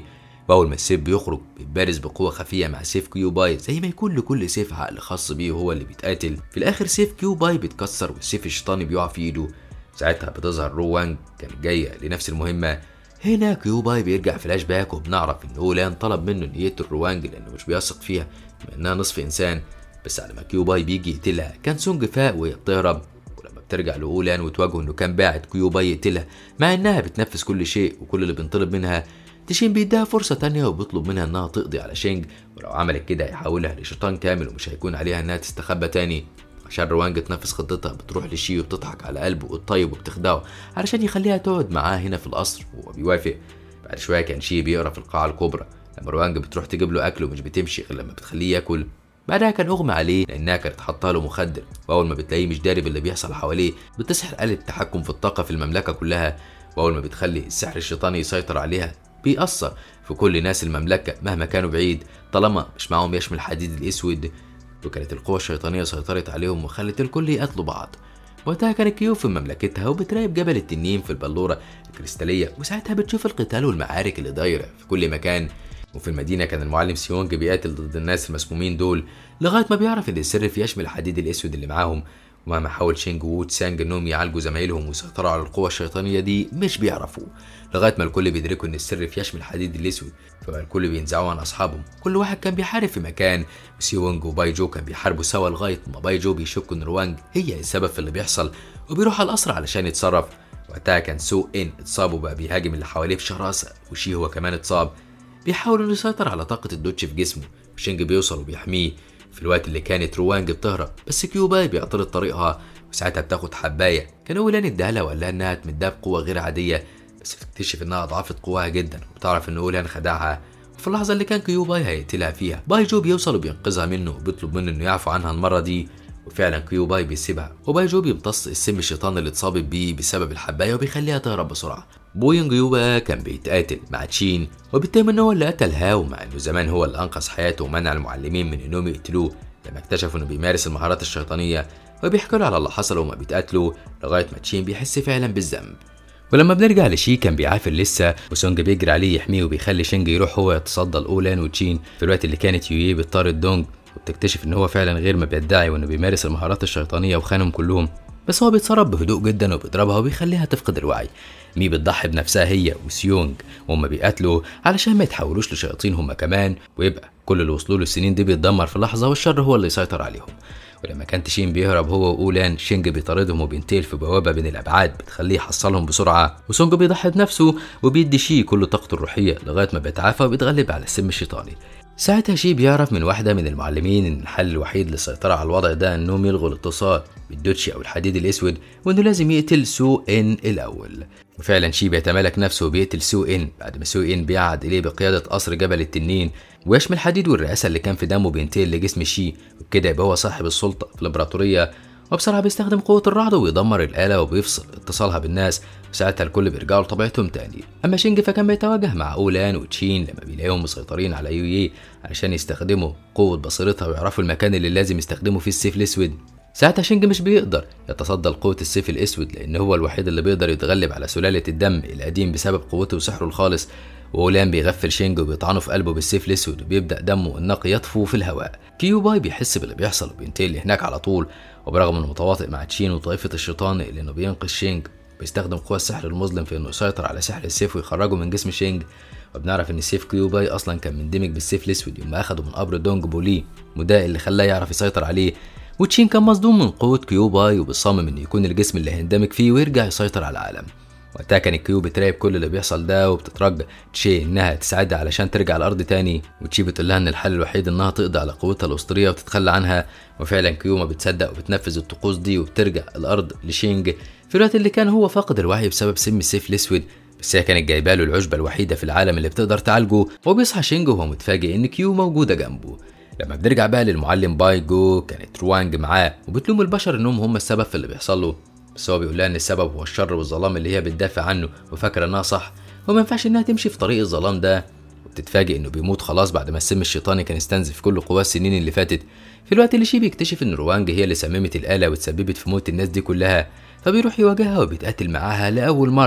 واول ما السيف بيخرج بيتبارز بقوه خفيه مع سيف كيو باي زي ما يكون لكل سيف عقل خاص بيه هو اللي بيتقاتل في الاخر سيف كيو باي بيتكسر والسيف الشيطاني بيقع في ايده ساعتها بتظهر رو وانج كانت جايه لنفس المهمه هنا كيو باي بيرجع فلاش باك وبنعرف ان اولان طلب منه انه يقتل روانج لانه مش بيثق فيها بما انها نصف انسان بس على ما كيو باي بيجي يقتلها كان سونج فاق وهي بتهرب ولما بترجع لاولان وتواجهه انه كان باعت كيو باي يقتلها مع انها بتنفذ كل شيء وكل اللي بينطلب منها تشين بيديها فرصة تانية وبيطلب منها انها تقضي على شينج ولو عملت كده هيحولها لشيطان كامل ومش هيكون عليها انها تستخبى تاني عشان روانج تنفذ خطتها بتروح لشي وبتضحك على قلبه الطيب وبتخدعه علشان يخليها تقعد معاه هنا في القصر وهو بيوافق بعد شوية كان شي بيقرا في القاعة الكبرى لما روانج بتروح تجيب له أكل ومش بتمشي غير لما بتخليه ياكل بعدها كان اغمى عليه لانها كانت حاطه له مخدر واول ما بتلاقيه مش داري باللي بيحصل حواليه بتسحر آلة التحكم في الطاقه في المملكه كلها واول ما بتخلي السحر الشيطاني يسيطر عليها بيأثر في كل ناس المملكه مهما كانوا بعيد طالما مش معاهم يشمل الحديد الاسود وكانت القوة الشيطانية سيطرت عليهم وخلت الكل يقتلوا بعض وقتها كانت كيو في مملكتها وبتراقب جبل التنين في البلورة الكريستالية وساعتها بتشوف القتال والمعارك اللي دايرة في كل مكان وفي المدينة كان المعلم سيونج بيقاتل ضد الناس المسمومين دول لغاية ما بيعرف إن السر في يشمل الحديد الأسود اللي معاهم ومهما حاول شينج وو تسانج إنهم يعالجوا زمايلهم ويسيطروا على القوة الشيطانية دي مش بيعرفوا لغاية ما الكل بيدركوا إن السر في يشمل الحديد الأسود فبقى الكل بينزعوا عن أصحابهم كل واحد كان بيحارب في مكان وسيونج وباي جو كان بيحاربوا سوا لغاية ما باي جو بيشك إن روانج هي السبب في اللي بيحصل وبيروح على القصر علشان يتصرف وقتها كان سو إن اتصاب وبقى بيهاجم اللي حواليه بشراسة وشي هو كمان اتصاب بيحاول انه يسيطر على طاقة الدوتش في جسمه وشينج بيوصل وبيحميه في الوقت اللي كانت روانج بتهرب بس كيوباي بيعترض طريقها وساعتها بتاخد حباية كان أولان اداها لها وقال لها إنها تمدها بقوة غير عادية بس بتكتشف إنها أضعفت قواها جدا وبتعرف إن أولان خدعها وفي اللحظة اللي كان كيوباي هيقتلها فيها باي جو بيوصل وبينقذها منه وبيطلب منه إنه يعفو عنها المرة دي وفعلا كيوباي بيسيبها وباي جو بيمتص السم الشيطان اللي اتصابت بيه بسبب الحباية وبيخليها تهرب بسرعة بوينج يو بقى كان بيتقاتل مع تشين وبيتهم ان هو اللي قتل هاو مع انه زمان هو اللي انقذ حياته ومنع المعلمين من انهم يقتلوه لما اكتشفوا انه بيمارس المهارات الشيطانيه وبيحكوا له على اللي حصل وهما بيتقاتلوا لغايه ما تشين بيحس فعلا بالذنب ولما بنرجع لشي كان بيعافر لسه وسونج بيجري عليه يحميه وبيخلي شينج يروح هو يتصدى لاولان وتشين في الوقت اللي كانت يويه بتطارد دونج وبتكتشف ان هو فعلا غير ما بيدعي وانه بيمارس المهارات الشيطانيه وخانهم كلهم بس هو بيتصرف بهدوء جدا وبيضربها وبيخليها تفقد الوعي مي بتضحي بنفسها هي وسيونج وهم بيقاتلوا علشان ما يتحولوش لشياطين هم كمان ويبقى كل اللي وصلوا له السنين دي بيتدمر في لحظه والشر هو اللي يسيطر عليهم ولما كان تشين بيهرب هو واولان شينج بيطاردهم وبينتقل في بوابه بين الابعاد بتخليه يحصلهم بسرعه وسونج بيضحي بنفسه وبيدي شي كل طاقته الروحيه لغايه ما بيتعافى وبيتغلب على السم الشيطاني ساعتها شي بيعرف من واحدة من المعلمين إن الحل الوحيد للسيطرة على الوضع ده إنهم يلغوا الاتصال بالدوتشي أو الحديد الأسود وإنه لازم يقتل سو إن الأول وفعلا شي بيتمالك نفسه وبيقتل سو إن بعد ما سو إن بيعد إليه بقيادة قصر جبل التنين ويشمل الحديد والرئاسة اللي كان في دمه بينتقل لجسم شي وبكده يبقى هو صاحب السلطة في الإمبراطورية وبسرعة بيستخدم قوة الرعد ويدمر الآلة وبيفصل اتصالها بالناس وساعتها الكل بيرجعوا لطبيعتهم تاني أما شينج فكان بيتواجه مع أولان وتشين لما بيلاقيهم مسيطرين على يويي علشان يستخدموا قوة بصيرتها ويعرفوا المكان اللي لازم يستخدموا فيه السيف الأسود ساعتها شينج مش بيقدر يتصدى لقوة السيف الأسود لأن هو الوحيد اللي بيقدر يتغلب على سلالة الدم القديم بسبب قوته وسحره الخالص وأولان بيغفل شينج وبيطعنه في قلبه بالسيف الأسود وبيبدأ دمه النقي يطفو في الهواء كيو باي بيحس باللي بيحصل وبينتقل هناك على طول وبرغم انه متواطئ مع تشين وطائفة الشيطان اللي انه بينقذ شينج بيستخدم قوى السحر المظلم في انه يسيطر على سحر السيف ويخرجه من جسم شينج وبنعرف ان سيف كيو باي اصلا كان مندمج بالسيف الاسود يوم ما اخده من قبر دونج بولي وده اللي خلاه يعرف يسيطر عليه وتشين كان مصدوم من قوة كيو باي وبيصمم انه يكون الجسم اللي هيندمج فيه ويرجع يسيطر على العالم وقتها كان كيو بتراقب كل اللي بيحصل ده وبتترجى تشي انها تساعدها علشان ترجع الارض تاني وتشي بتقول لها ان الحل الوحيد انها تقضي على قوتها الاسطوريه وتتخلى عنها وفعلا كيو ما بتصدق وبتنفذ الطقوس دي وبترجع الارض لشينج في الوقت اللي كان هو فاقد الوعي بسبب سم السيف الاسود بس هي كانت جايبه له العشبه الوحيده في العالم اللي بتقدر تعالجه وبيصحى شينج وهو متفاجئ ان كيو موجوده جنبه لما بنرجع بقى للمعلم بايجو كانت روانج معاه وبتلوم البشر انهم هم السبب في اللي بيحصل له بس هو بيقول لها ان السبب هو الشر والظلام اللي هي بتدافع عنه وفاكره انها صح وما ينفعش انها تمشي في طريق الظلام ده وبتتفاجئ انه بيموت خلاص بعد ما السم الشيطاني كان استنزف كل قواه السنين اللي فاتت في الوقت اللي شي بيكتشف ان روانج هي اللي سممت الاله وتسببت في موت الناس دي كلها فبيروح يواجهها وبيتقاتل معاها لاول مره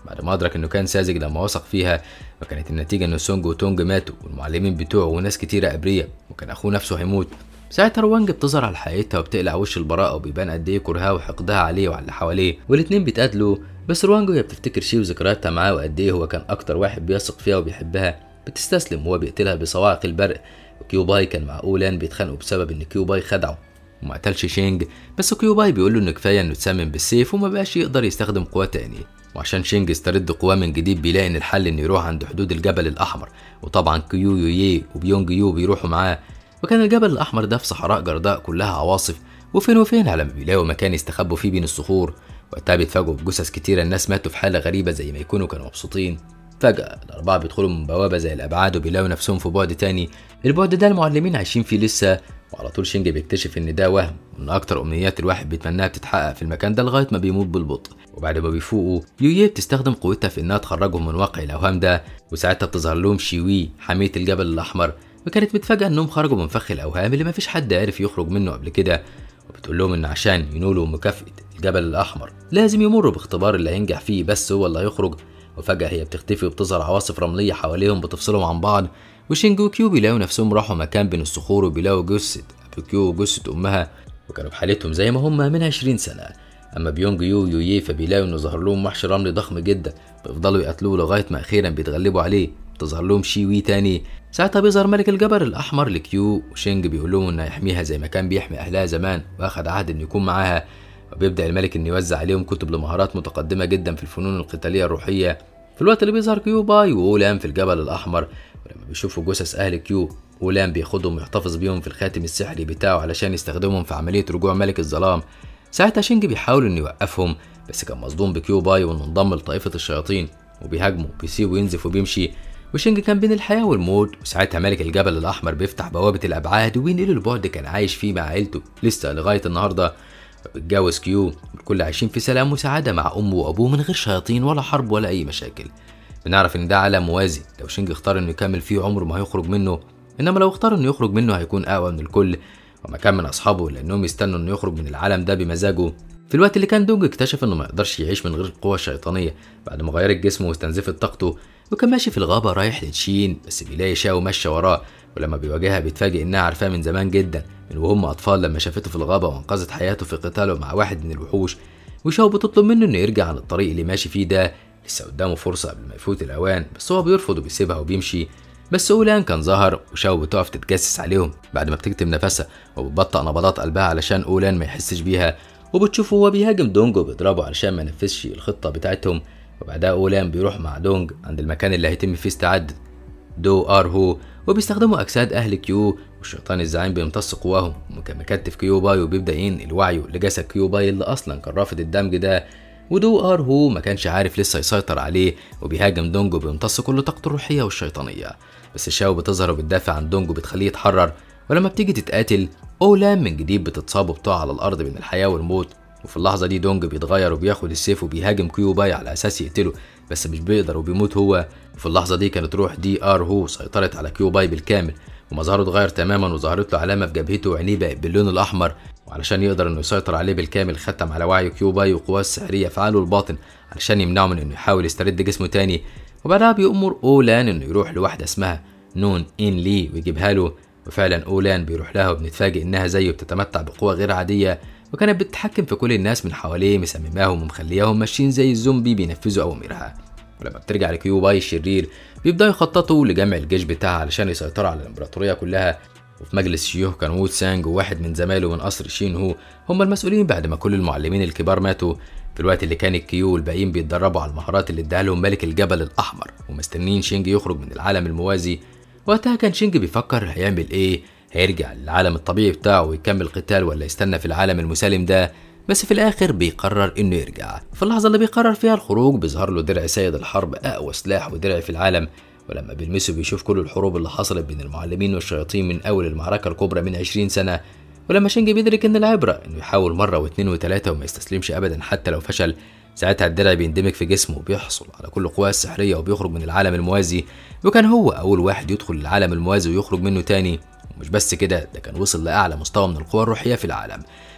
بعد ما أدرك إنه كان ساذج لما وثق فيها وكانت النتيجة إن سونج وتونج ماتوا والمعلمين بتوعه وناس كتيرة أبرياء وكان أخوه نفسه هيموت ساعتها روانج بتظهر على حقيقتها وبتقلع وش البراءة وبيبان قد إيه كرهها وحقدها عليه وعلى اللي حواليه والاتنين بيتقاتلوا بس روانج وهي بتفتكر شي وذكرياتها معاه وقد إيه هو كان أكتر واحد بيثق فيها وبيحبها بتستسلم وهو بيقتلها بصواعق البرق وكيوباي كان مع أولان بيتخانقوا بسبب إن كيوباي خدعه وما قتلش شينج بس كيوباي بيقول له إنه كفاية إنه اتسمم بالسيف وما بقاش يقدر يستخدم قواه تاني وعشان شينج يسترد قواه من جديد بيلاقي إن الحل إنه يروح عند حدود الجبل الأحمر وطبعا كيو يويه وبيونج يو بيروحوا معاه وكان الجبل الأحمر ده في صحراء جرداء كلها عواصف وفين وفين على ما بيلاقوا مكان يستخبوا فيه بين الصخور وقتها بيتفاجئوا بجثث كتيرة الناس ماتوا في حالة غريبة زي ما يكونوا كانوا مبسوطين فجأة الأربعة بيدخلوا من بوابة زي الأبعاد وبيلاقوا نفسهم في بعد تاني البعد ده المعلمين عايشين فيه لسه وعلى طول شينج بيكتشف إن ده وهم وإن أكتر أمنيات الواحد بيتمناها بتتحقق في المكان ده لغاية ما بيموت بالبطء وبعد ما بيفوقوا يويه بتستخدم قوتها في إنها تخرجهم من واقع الأوهام ده وساعتها بتظهر لهم شيوي حامية الجبل الأحمر وكانت متفاجئة إنهم خرجوا من فخ الأوهام اللي مفيش حد عرف يخرج منه قبل كده وبتقول لهم إن عشان ينولوا مكافأة الجبل الأحمر لازم يمروا باختبار اللي هينجح فيه بس هو اللي هيخرج وفجأة هي بتختفي وبتظهر عواصف رملية حواليهم بتفصلهم عن بعض وشينج وكيو بيلاقوا نفسهم راحوا مكان بين الصخور وبيلاقوا جثة أبوكيو وجثة أمها وكانوا بحالتهم زي ما هم من 20 سنة أما بيونج يو ويويه فبيلاقوا إنه ظهر لهم وحش رملي ضخم جدا بيفضلوا يقتلوه لغاية ما أخيرا بيتغلبوا عليه بتظهر لهم شي وي تاني ساعتها بيظهر ملك الجبل الأحمر لكيو وشينج بيقول لهم إنه هيحميها زي ما كان بيحمي أهلها زمان وأخد عهد إنه يكون معاها وبيبدأ الملك إنه يوزع عليهم كتب لمهارات متقدمة جدا في الفنون القتالية الروحية في الوقت اللي بيظهر كيو باي وأولام في الجبل الأحمر ولما بيشوفوا جثث أهل كيو أولام بياخدهم ويحتفظ بيهم في الخاتم السحري بتاعه علشان يستخدمهم في عملية رجوع ملك الظلام ساعتها شينج بيحاول إنه يوقفهم بس كان مصدوم بكيو باي وإنه انضم لطائفة الشياطين وبيهاجمه وبيسيب وينزف وبيمشي وشينج كان بين الحياة والموت وساعتها ملك الجبل الأحمر بيفتح بوابة الأبعاد وبينقله البعد كان عايش فيه مع عيلته لسه لغاية النهاردة بيتجوز كيو والكل عايشين في سلام وسعادة مع أمه وأبوه من غير شياطين ولا حرب ولا أي مشاكل بنعرف إن ده عالم موازي لو شينج اختار إنه يكمل فيه عمره ما هيخرج منه إنما لو اختار إنه يخرج منه هيكون أقوى من الكل وما كان من أصحابه لأنهم يستنوا إنه يخرج من العالم ده بمزاجه في الوقت اللي كان دونج اكتشف إنه ما يقدرش يعيش من غير القوة الشيطانية بعد ما غيرت جسمه واستنزفت طاقته وكان ماشي في الغابة رايح لتشين بس بيلاقي شاو ماشية وراه ولما بيواجهها بيتفاجئ إنها عارفاه من زمان جدا من وهم أطفال لما شافته في الغابة وأنقذت حياته في قتاله مع واحد من الوحوش وشاو بتطلب منه إنه يرجع عن الطريق اللي ماشي فيه ده لسه قدامه فرصة قبل ما يفوت الأوان بس هو بيرفض وبيسيبها وبيمشي بس أولان كان ظهر وشاو بتقف تتجسس عليهم بعد ما بتكتم نفسها وبتبطأ نبضات قلبها علشان أولان ما يحسش بيها وبتشوفه هو بيهاجم دونج وبيضربه علشان ما نفذش الخطة بتاعتهم وبعدها أولان بيروح مع دونج عند المكان اللي هيتم فيه استعادة دو ار هو وبيستخدموا أجساد أهل كيو والشيطان الزعيم بيمتص قواهم وكان مكتف كيو باي وبيبدأ ينقل وعيه لجسد كيو باي اللي أصلا كان رافض الدمج ده ودو ار هو ما كانش عارف لسه يسيطر عليه وبيهاجم دونج وبيمتص كل طاقته الروحية والشيطانية بس شاو بتظهر وبتدافع عن دونج وبتخليه يتحرر ولما بتيجي تتقاتل أولام من جديد بتتصاب وبتقع على الأرض بين الحياة والموت وفي اللحظة دي دونج بيتغير وبياخد السيف وبيهاجم كيو باي على أساس يقتله بس مش بيقدر وبيموت هو وفي اللحظة دي كانت روح دي ار هو سيطرت على كيو باي بالكامل ومظهره اتغير تماما وظهرت له علامة في جبهته وعينيه بقت باللون الأحمر وعلشان يقدر انه يسيطر عليه بالكامل ختم على وعي كيو باي وقواه السحرية في عقله الباطن علشان يمنعه من انه يحاول يسترد جسمه تاني وبعدها بيأمر أولان انه يروح لواحدة اسمها نون إن لي ويجيبها له وفعلا أولان بيروح لها وبنتفاجئ انها زيه بتتمتع بقوة غير عادية وكانت بتتحكم في كل الناس من حواليه مسمماهم ومخلياهم ماشيين زي الزومبي بينفذوا أوامرها ولما بترجع لكيو باي الشرير بيبدأوا يخططوا لجمع الجيش بتاعها علشان يسيطروا على الإمبراطورية كلها وفي مجلس شيوخ كان وود سانج وواحد من زمايله من قصر شين هو هم المسؤولين بعد ما كل المعلمين الكبار ماتوا في الوقت اللي كان الكيو والباقيين بيتدربوا على المهارات اللي اداها لهم ملك الجبل الأحمر ومستنيين شينج يخرج من العالم الموازي وقتها كان شينج بيفكر هيعمل ايه هيرجع للعالم الطبيعي بتاعه ويكمل قتال ولا يستنى في العالم المسالم ده بس في الاخر بيقرر انه يرجع في اللحظه اللي بيقرر فيها الخروج بيظهر له درع سيد الحرب اقوى سلاح ودرع في العالم ولما بيلمسه بيشوف كل الحروب اللي حصلت بين المعلمين والشياطين من اول المعركه الكبرى من 20 سنه ولما شينج بيدرك ان العبره انه يحاول مره واثنين وثلاثه وما يستسلمش ابدا حتى لو فشل ساعتها الدرع بيندمج في جسمه وبيحصل على كل قواه السحريه وبيخرج من العالم الموازي وكان هو اول واحد يدخل العالم الموازي ويخرج منه تاني ومش بس كده ده كان وصل لاعلى مستوى من القوى الروحيه في العالم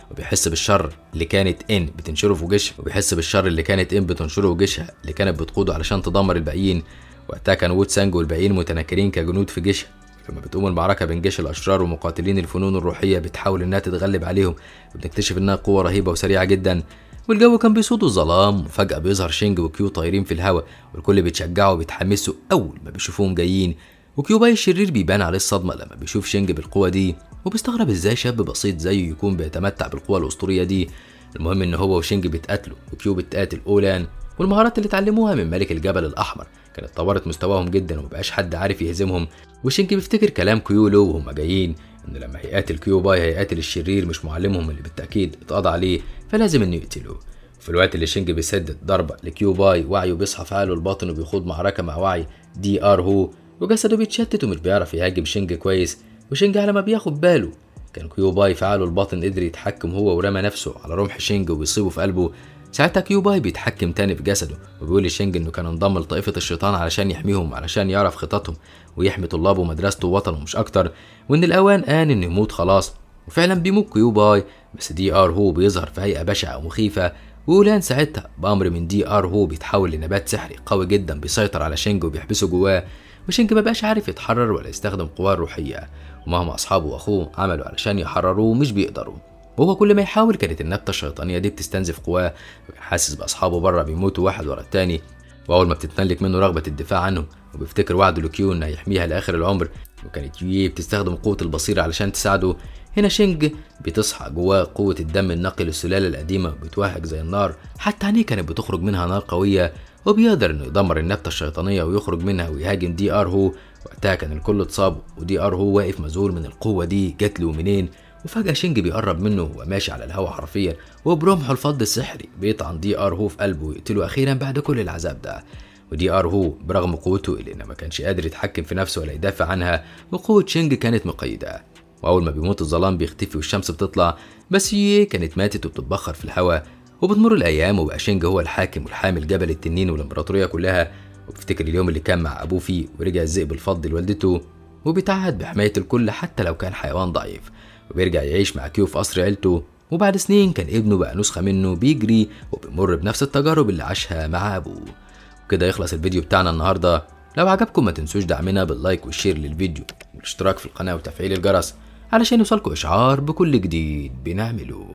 وبيحس بالشر اللي كانت ان بتنشره في جيشها وبيحس بالشر اللي كانت ان بتنشره في جيشها اللي كانت بتقوده علشان تدمر الباقيين وقتها كان وود سانج والباقيين متنكرين كجنود في جيشها لما بتقوم المعركة بين جيش الأشرار ومقاتلين الفنون الروحية بتحاول إنها تتغلب عليهم وبنكتشف إنها قوة رهيبة وسريعة جدا والجو كان بيصوت الظلام وفجأة بيظهر شينج وكيو طايرين في الهواء والكل بيتشجعوا وبيتحمسوا أول ما بيشوفوهم جايين وكيو باي الشرير بيبان عليه الصدمة لما بيشوف شينج بالقوة دي وبيستغرب ازاي شاب بسيط زيه يكون بيتمتع بالقوة الأسطورية دي المهم إن هو وشينج بيتقاتلوا وكيو بتقاتل أولان والمهارات اللي اتعلموها من ملك الجبل الأحمر كانت طورت مستواهم جدا ومبقاش حد عارف يهزمهم وشينج بيفتكر كلام كيولو وهم جايين ان لما هيقاتل كيو باي هيقاتل الشرير مش معلمهم اللي بالتاكيد اتقضى عليه فلازم انه يقتلوه في الوقت اللي شينج بيسدد ضربه لكيو باي وعيه بيصحى في عقله الباطن وبيخوض معركه مع وعي دي ار هو وجسده بيتشتت ومش بيعرف يهاجم شينج كويس وشينج على ما بياخد باله كان كيو باي في عقله الباطن قدر يتحكم هو ورمى نفسه على رمح شينج وبيصيبه في قلبه ساعتها كيوباي بيتحكم تاني في جسده وبيقول لشينج انه كان انضم لطائفة الشيطان علشان يحميهم علشان يعرف خططهم ويحمي طلابه ومدرسته ووطنه مش اكتر وان الاوان ان انه يموت خلاص وفعلا بيموت كيوباي بس دي ار هو بيظهر في هيئة بشعة ومخيفة وولان ساعتها بأمر من دي ار هو بيتحول لنبات سحري قوي جدا بيسيطر على شينج وبيحبسه جواه وشينج مبقاش عارف يتحرر ولا يستخدم قواه الروحية ومهما أصحابه وأخوه عملوا علشان يحرروه مش بيقدروا وهو كل ما يحاول كانت النبتة الشيطانية دي بتستنزف قواه وكان حاسس بأصحابه بره بيموتوا واحد ورا التاني وأول ما بتتملك منه رغبة الدفاع عنهم وبيفتكر وعده لكيو إنه هيحميها لآخر العمر وكانت يوي بتستخدم قوة البصيرة علشان تساعده هنا شينج بتصحى جواه قوة الدم النقي للسلالة القديمة بتوهج زي النار حتى عينيه كانت بتخرج منها نار قوية وبيقدر انه يدمر النبتة الشيطانية ويخرج منها ويهاجم دي ار هو وقتها كان الكل اتصاب ودي ار هو واقف مذهول من القوة دي جات له منين وفجأة شينج بيقرب منه وهو ماشي على الهوا حرفيا وبرمحه الفض السحري بيطعن دي ار هو في قلبه ويقتله أخيرا بعد كل العذاب ده ودي ار هو برغم قوته اللي ما كانش قادر يتحكم في نفسه ولا يدافع عنها وقوة شينج كانت مقيدة وأول ما بيموت الظلام بيختفي والشمس بتطلع بس يي كانت ماتت وبتتبخر في الهواء وبتمر الأيام وبقى شينج هو الحاكم والحامل جبل التنين والإمبراطورية كلها وبيفتكر اليوم اللي كان مع أبوه فيه ورجع الذئب الفضي لوالدته وبيتعهد بحماية الكل حتى لو كان حيوان ضعيف وبيرجع يعيش مع كيو في قصر عيلته وبعد سنين كان ابنه بقى نسخة منه بيجري وبيمر بنفس التجارب اللي عاشها مع أبوه وكده يخلص الفيديو بتاعنا النهاردة لو عجبكم ما تنسوش دعمنا باللايك والشير للفيديو والاشتراك في القناة وتفعيل الجرس علشان يوصلكوا إشعار بكل جديد بنعمله